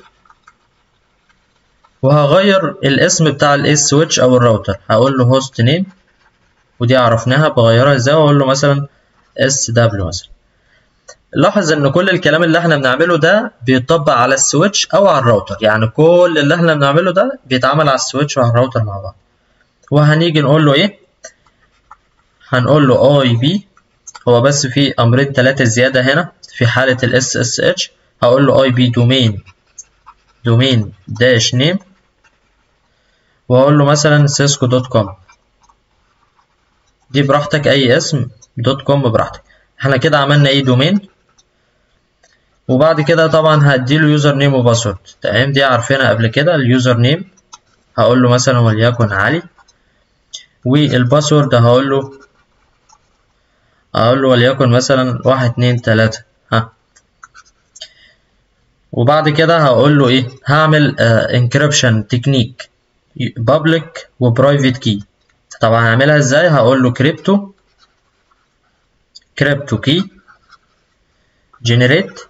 وهغير الاسم بتاع الاس سويتش او الراوتر هقول له هوست نيم ودي عرفناها بغيرها ازاي واقول له مثلا اس دبليو مثلا لاحظ ان كل الكلام اللي احنا بنعمله ده بيطبق على السويتش او على الراوتر يعني كل اللي احنا بنعمله ده بيتعمل على السويتش وعلى الراوتر مع بعض وهنيجي نقول له ايه هنقول له اي بي هو بس في امرين ثلاثه زياده هنا في حاله الاس اس اتش هقول له اي بي دومين دومين داش نيم واقول له مثلا سيسكو دوت كوم دي براحتك اي اسم دوت كوم براحتك احنا كده عملنا ايه دومين وبعد كده طبعا هديله يوزر نيم وباسورد تمام دي عارفينها قبل كده اليوزر نيم هقول له مثلا وليكن علي والباسورد هقول له هقول له وليكن مثلا واحد اتنين تلاتة ها وبعد كده هقول له ايه هعمل انكريبشن تكنيك بابليك وبرايفت كي طبعا هعملها ازاي هقول له كريبتو كريبتو كي جنريت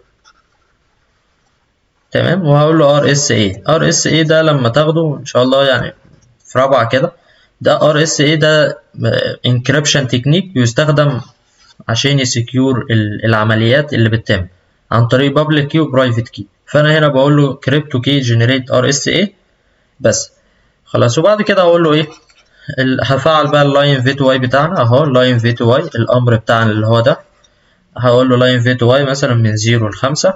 تمام وهقول له ار اس اي ار اس اي ده لما تاخده ان شاء الله يعني في رابعه كده ده ار اس اي ده انكريبشن تكنيك بيستخدم عشان يسكيور العمليات اللي بتتم عن طريق بابليك كي وبرايفت كي فانا هنا بقول له كريبتو كي جنريت ار اس اي بس خلاص وبعد كده هقول له ايه هفعل بقى اللاين في تو واي بتاعنا اهو لاين في تو واي الامر بتاعنا اللي هو ده هقول له لاين في تو واي مثلا من زيرو لخمسة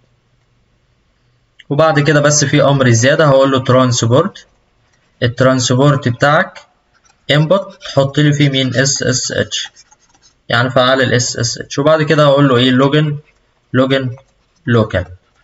وبعد كده بس في امر زياده هقول له ترانسبورت الترانسبورت بتاعك انبوت تحط لي فيه مين اس اس اتش يعني فعال الاس اس اتش وبعد كده هقول له ايه لوجن لوجن لوكال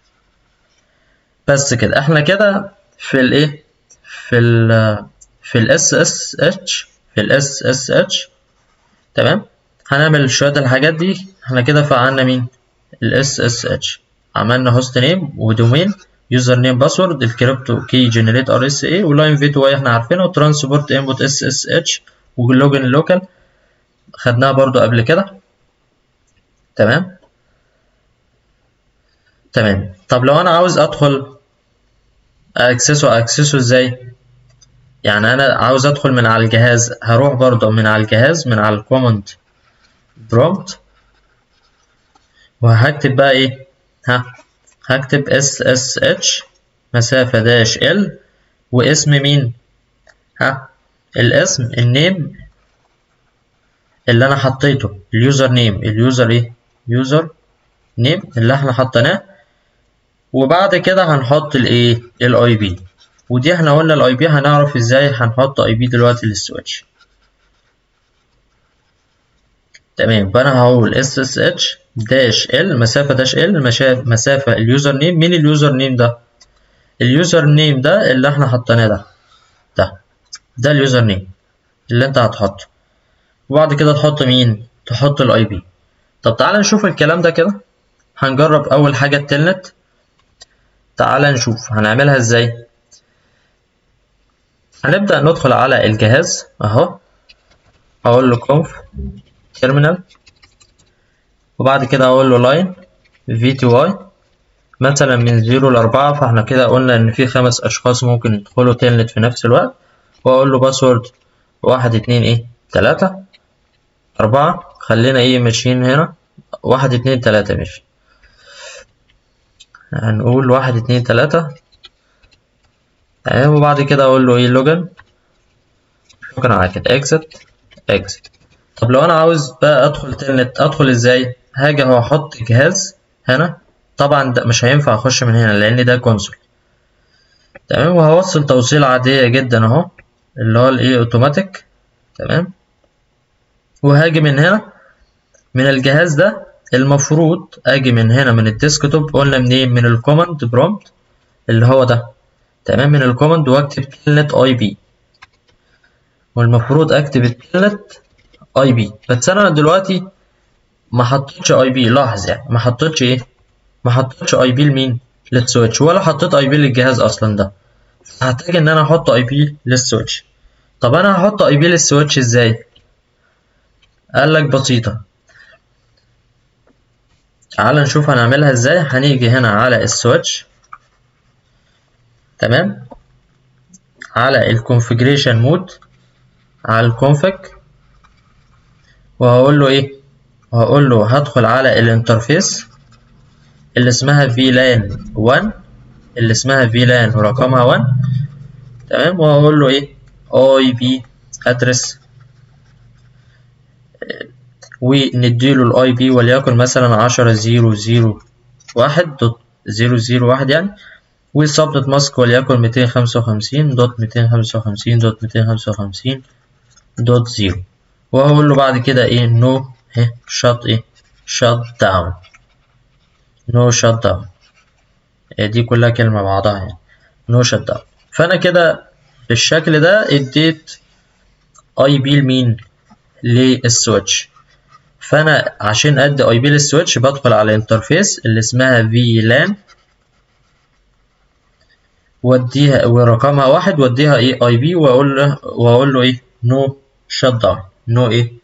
بس كده احنا كده في الايه في ال في الاس اس اتش في الاس اس اتش تمام هنعمل شويه الحاجات دي احنا كده فعلنا مين الاس اس اتش عملنا هوست نيم ودومين يوزر نيم باسورد الكريبتو كي جنريت ار اس اي ولاين في تو اي احنا عارفينه وترانسبورت انبوت اس اس اتش واللوجن لوكال خدناها برضو قبل كده تمام تمام طب لو انا عاوز ادخل اكسسه اكسسه ازاي يعني انا عاوز ادخل من على الجهاز هروح برضه من على الجهاز من على الكوماند برومبت وهكتب بقى ايه ها هكتب اس اس اتش مسافة داش ال واسم مين ها الاسم النيم اللي انا حطيته اليوزر نيم اليوزر ايه يوزر نيم اللي احنا حطيناه وبعد كده هنحط الايه الاي بي ودي احنا قلنا الاي بي هنعرف ازاي هنحط اي بي دلوقتي للسويتش تمام فانا هقول اس اس اتش داش ال مسافة داش ال مسافة اليوزر نيم مين اليوزر نيم ده اليوزر نيم ده اللي احنا حطيناه ده ده ده اليوزر نيم اللي انت هتحطه وبعد كده تحط مين تحط الاي بي طب تعالى نشوف الكلام ده كده هنجرب اول حاجة التلنت تعالى نشوف هنعملها ازاي هنبدأ ندخل على الجهاز اهو اقول له conf terminal وبعد كده اقول له line v2y مثلا من زيرو لأربعة فاحنا كده قلنا إن في خمس أشخاص ممكن يدخلوا تلنت في نفس الوقت وأقول له باسورد واحد اتنين إيه تلاتة أربعة خلينا إيه ماشيين هنا واحد اتنين تلاتة ماشي هنقول واحد اتنين تلاتة تمام وبعد كده أقول له إيه لوجن شكرا على كده exit exit طب لو أنا عاوز بقى أدخل تلنت أدخل إزاي هاجي أهو أحط جهاز هنا طبعا ده مش هينفع اخش من هنا لان ده كونسول تمام وهوصل توصيل عادية جدا اهو اللي هو الايه اوتوماتيك تمام وهاجي من هنا من الجهاز ده المفروض اجي من هنا من الديسكتوب قلنا منين من الكوماند برومبت اللي هو ده تمام من الكوماند واكتب تلنت اي بي والمفروض اكتب التلنت اي بي بس انا دلوقتي ما حطيتش اي بي لاحظ يعني ما حطيتش ايه ما حطيتش اي بي لمين للسويتش ولا حطيت اي بي للجهاز اصلا ده هحتاج ان انا احط اي بي للسويتش طب انا هحط اي بي للسويتش ازاي قال لك بسيطه تعال نشوف هنعملها ازاي هنيجي هنا على السويتش تمام على الكونفيجريشن مود على الكونفج وهقول له ايه وهقول له هدخل على الانترفيس اللي اسمها VLAN 1 اللي اسمها VLAN ورقمها 1 تمام وهقول له ايه IP address ونديله الاي بي وليكن مثلا عشرة زيرو زيرو واحد دوت زيرو زيرو واحد يعني والسبنت ماسك وليكن ميتين خمسة وخمسين دوت ميتين خمسة وخمسين دوت ميتين خمسة وخمسين دوت زيرو وهقول له بعد كده ايه نو ايه شات ايه شات داون نو شات داون دي كلها كلمة بعضها يعني نو شات داون فأنا كده بالشكل ده اديت اي بي لمين للسويتش فأنا عشان أدي اي بي للسويتش بدخل على الانترفيس اللي اسمها في لان واديها ورقمها واحد واديها ايه اي بي واقول له واقول له ايه نو شات داون نو ايه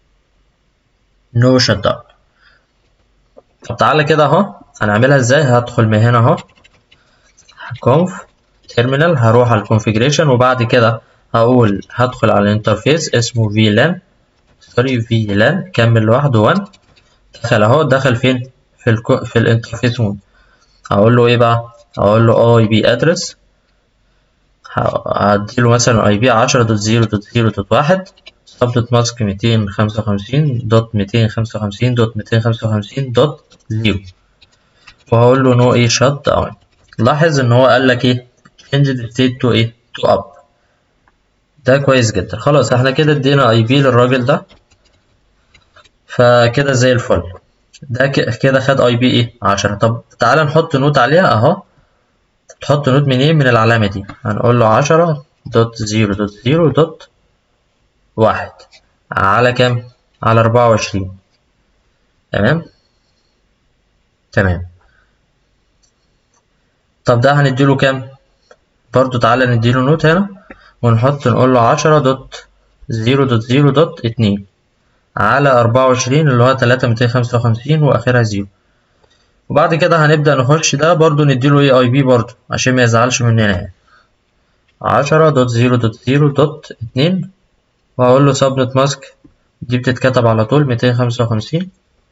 نو شات داون طب تعالى كده اهو هنعملها ازاي هدخل من هنا اهو conf terminal هروح على الكونفيجريشن وبعد كده هقول هدخل على الانترفيس اسمه VLAN سوري VLAN كمل لوحده 1 دخل اهو دخل فين في الكو في الانترفيس مود هقول له ايه بقى هقول له اي بي ادرس هديله مثلا اي بي 10 دوت 0 دوت 0 دوت 1 سبنت ماسك 255 دوت 255 دوت 255 دوت 0 وهقول له نو ايه شات داون لاحظ ان هو قال لك ايه change the state to ايه to up ده كويس جدا خلاص احنا كده ادينا اي بي للراجل ده فكده زي الفل ده كده خد اي بي ايه 10 طب تعالى نحط نوت عليها اهو تحط نوت منين من العلامة دي هنقول له 10 دوت 0 دوت 0 دوت واحد على كام على 24 تمام تمام طب ده هنديله كام برضو تعالى نديله نوت هنا ونحط نقول له عشرة دوت زيرو دوت زيرو دوت اتنين على أربعة وعشرين اللي هو تلاتة ميتين خمسة وخمسين وآخرها زيرو وبعد كده هنبدأ نخش ده برضو نديله ايه اي بي برضو عشان ما يزعلش مننا يعني عشرة دوت زيرو دوت زيرو دوت اتنين وهقول له سبنت ماسك دي بتتكتب على طول ميتين خمسة وخمسين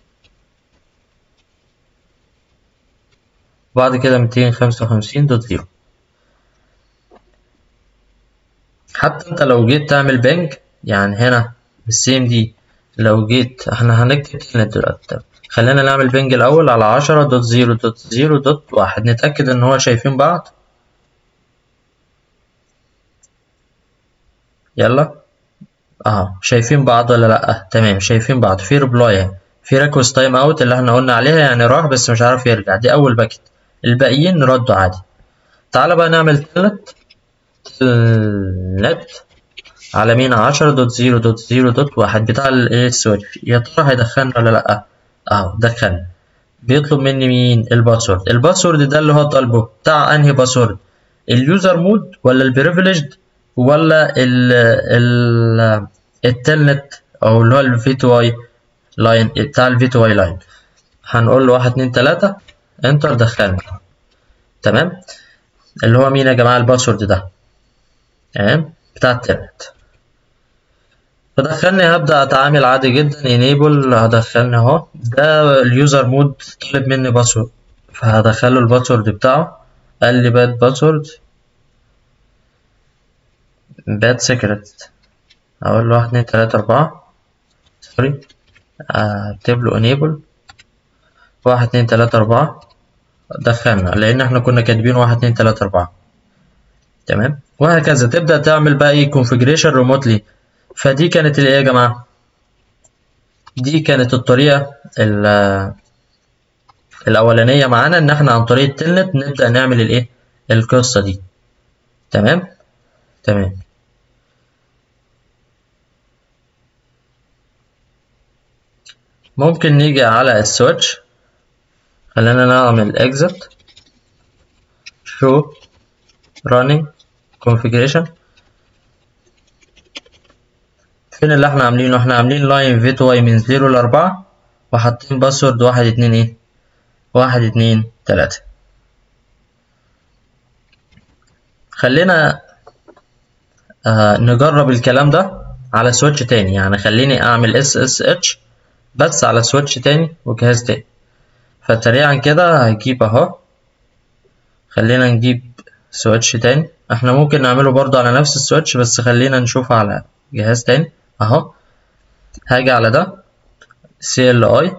بعد كده ميتين خمسة وخمسين دوت زيرو حتى انت لو جيت تعمل بنج يعني هنا بالسيم دي لو جيت احنا هنكتب تلنت دلوقتي خلينا نعمل بنج الاول على عشرة دوت زيرو دوت زيرو دوت واحد نتأكد ان هو شايفين بعض يلا اهو شايفين بعض ولا لا تمام شايفين بعض في ريبلاي في ريكوست تايم اوت اللي احنا قلنا عليها يعني راح بس مش عارف يرجع دي اول باكت الباقيين ردوا عادي تعالى بقى نعمل تلت تلت على مين عشرة دوت زيرو دوت زيرو دوت واحد بتاع السويتش يا ترى هيدخلنا ولا لأ اهو دخلنا بيطلب مني مين الباسورد الباسورد ده اللي هو طالبه بتاع انهي باسورد اليوزر مود ولا البريفليجد ولا ال ال التلنت او اللي هو الفي تو اي لاين بتاع الفي تو اي لاين هنقول له واحد اتنين تلاتة انتر دخلنا تمام اللي هو مين يا جماعة الباسورد ده تمام بتاع التلنت فدخلني هبدأ أتعامل عادي جدا enable هدخلني أهو ده اليوزر مود طلب مني باسورد فهدخله الباسورد بتاعه قال لي باد باسورد باد سيكريت أقول له واحد اتنين تلاتة أربعة سوري أكتب له enable واحد اتنين تلاتة أربعة دخلنا لأن احنا كنا كاتبين واحد اتنين تلاتة أربعة تمام وهكذا تبدأ تعمل بقى ايه configuration remotely فدي كانت الايه يا جماعة دي كانت الطريقة الأولانية معانا إن احنا عن طريق التلنت نبدأ نعمل الايه القصة دي تمام تمام ممكن نيجي على السويتش خلينا نعمل exit show running configuration فين اللي احنا عاملينه احنا عاملين لاين في تو اي من زيرو لأربعة وحاطين باسورد واحد اتنين ايه واحد اتنين تلاتة خلينا آه نجرب الكلام ده على سويتش تاني يعني خليني اعمل اس اس اتش بس على سويتش تاني وجهاز تاني فسريعا كده هجيب اهو خلينا نجيب سويتش تاني احنا ممكن نعمله برضو على نفس السويتش بس خلينا نشوفه على جهاز تاني اهو هاجي على ده سي ال اي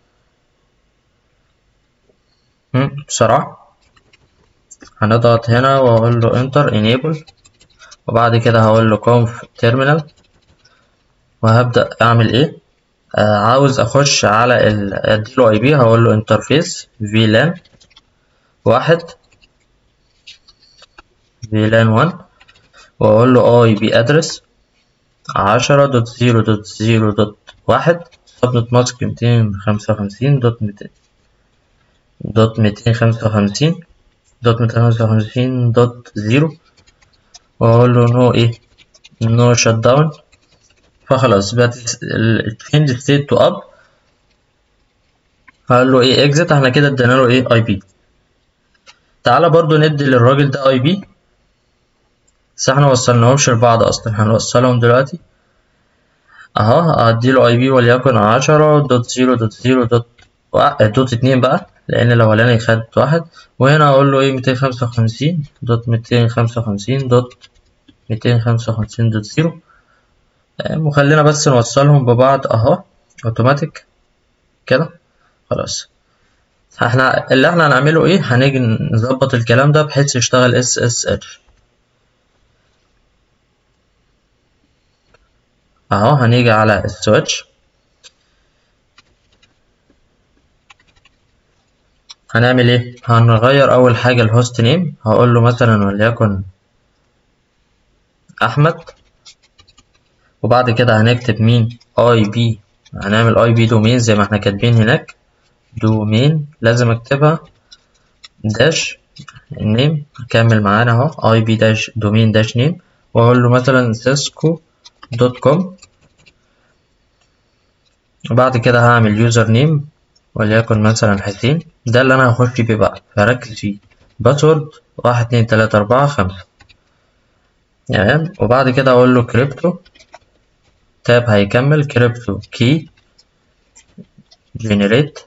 بسرعة هنضغط هنا واقول له انتر enable وبعد كده هقول له conf terminal وهبدأ اعمل ايه آه عاوز اخش على ال اديله اي بي هقول له انترفيس فيلان واحد فيلان 1 واقول له اي بي ادرس عشرة دوت زيرو دوت زيرو دوت واحد سبنت ماسك ميتين خمسة وخمسين دوت ميتين دوت ميتين خمسة وخمسين دوت ميتين خمسة وخمسين دوت زيرو واقول له نو ايه نو شت داون فخلاص بقت التشينج ستيت تو اب هقول له ايه اكزit احنا كده ادينا له ايه اي بي تعالى برضو ندي للراجل ده اي بي بس احنا موصلناهمش لبعض اصلا هنوصلهم دلوقتي اهو اديله اي بي وليكن عشرة دوت زيرو دوت زيرو دوت دوت اتنين بقى لان الاولاني خد واحد وهنا اقول له ايه ميتين خمسة وخمسين دوت ميتين خمسة وخمسين دوت ميتين خمسة وخمسين دوت زيرو وخلينا بس نوصلهم ببعض اهو اوتوماتيك كده خلاص احنا اللي احنا هنعمله ايه هنيجي نظبط الكلام ده بحيث يشتغل اس اس اتش اهو هنيجي على السويتش هنعمل ايه هنغير اول حاجه الهوست نيم هقول له مثلا وليكن احمد وبعد كده هنكتب مين اي بي هنعمل اي بي دومين زي ما احنا كاتبين هناك دومين لازم اكتبها داش النيم هكمل معانا اهو اي بي داش دومين داش نيم واقول له مثلا سيسكو دوت كوم وبعد كده هعمل يوزر نيم وليكن مثلا حسين ده اللي انا هخش بيه بقى فركز فيه باسورد واحد اتنين تلاتة اربعة خمسة تمام وبعد كده اقول له كريبتو تاب هيكمل كريبتو كي جنريت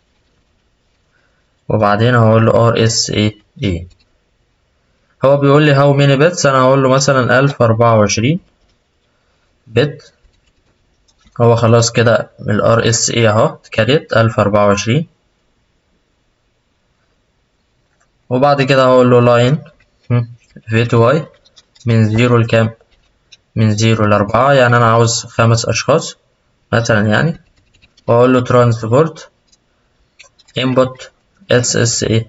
وبعدين هقول له ار اس اي اي هو بيقول لي هاو ميني بيتس انا هقول له مثلا الف اربعة وعشرين بت هو خلاص كده الار اس اي اهو اتكريت الف اربعة وعشرين وبعد كده هقول له لاين في تو واي من زيرو لكام من زيرو لأربعة يعني أنا عاوز خمس أشخاص مثلا يعني وأقول له ترانسبورت input SSH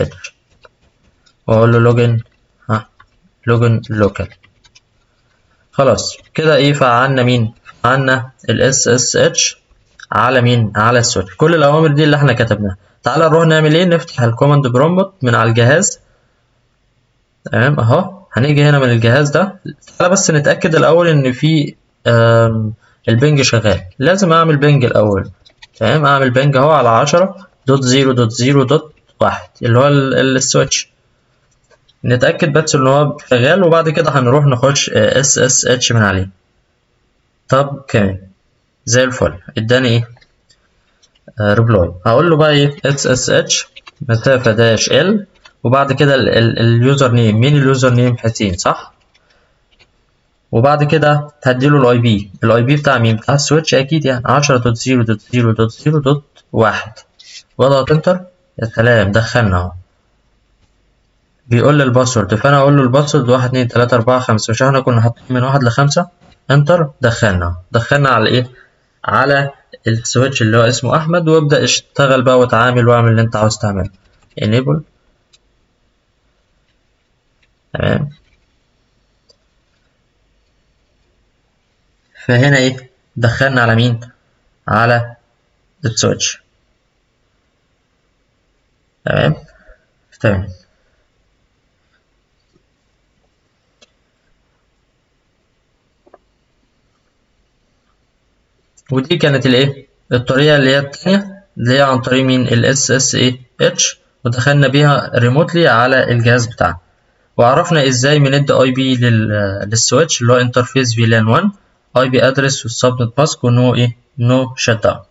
وأقول له login ها login local خلاص كده إيه فعلنا مين فعلنا ال SSH على مين على السويتش كل الأوامر دي اللي إحنا كتبناها تعالى نروح نعمل إيه نفتح الكوماند برومبت من على الجهاز تمام أهو هنيجي هنا من الجهاز ده تعالى بس نتأكد الأول إن في البنج شغال لازم أعمل بنج الأول تمام أعمل بنج أهو على عشرة دوت زيرو دوت زيرو دوت واحد اللي هو السويتش نتأكد بس إن هو شغال وبعد كده هنروح نخش اس اس اتش من عليه طب كمان زي الفل اداني ايه ريبلاي هقول له بقى ايه اس اس اتش مسافة داش ال وبعد كده اليوزر نيم مين اليوزر نيم حسين صح وبعد كده هديله الاي بي الاي بي بتاع مين بتاع السويتش اكيد يعني عشرة دوت زيرو دوت زيرو دوت زيرو دوت واحد واضغط انتر يا سلام دخلنا اهو بيقول لي الباسورد فانا اقول له الباسورد واحد اتنين تلاتة اربعة خمسة مش احنا كنا حاطين من واحد لخمسة انتر دخلنا دخلنا على ايه على السويتش اللي هو اسمه احمد وابدا اشتغل بقى وتعامل واعمل اللي انت عاوز تعمله enable تمام فهنا ايه دخلنا على مين على السويتش تمام تمام ودي كانت الايه الطريقه اللي هي التانية اللي هي عن طريق مين ال SSH ودخلنا بيها ريموتلي على الجهاز بتاعنا وعرفنا ازاي بندي اي بي للسويتش اللي هو انترفيس فيلان 1 اي بي ادرس والسبنت ماسك ونو ايه نو شت داون